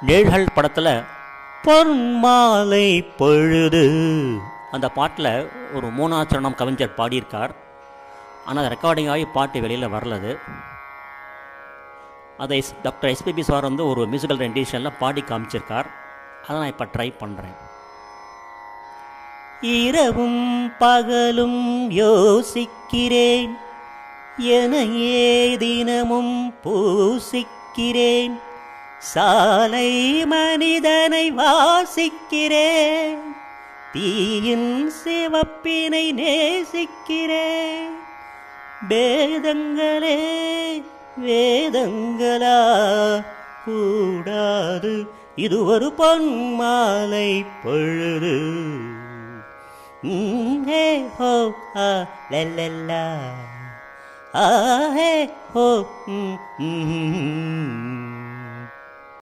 நிழல் படத்தில் பொன்மாலை பொழுது அந்த பாட்டில் ஒரு மூணாச்சரணம் கவிஞர் பாடியிருக்கார் ஆனால் ரெக்கார்டிங் ஆகி பாட்டு வெளியில் வரலது அதை எஸ்- டாக்டர் எஸ்பிபி சார் வந்து ஒரு மியூசிக்கல் ரெண்டிஷனில் பாடி காமிச்சிருக்கார் அதை நான் இப்போ ட்ரை பண்ணுறேன் இரவும் பகலும் யோசிக்கிறேன் எனையே தினமும் பூசிக்கிறேன் சாலை மனிதனை வாசிக்கிறேன் தீயின் சிவப்பினை நேசிக்கிறேன் வேதங்களே வேதங்களா கூடாது இது ஒரு பொன்மாலை பொழுது ம், ஹே ஹோ ஆ லல்லல்லா ஆ ஹே ஹோ ம், ம், ம்.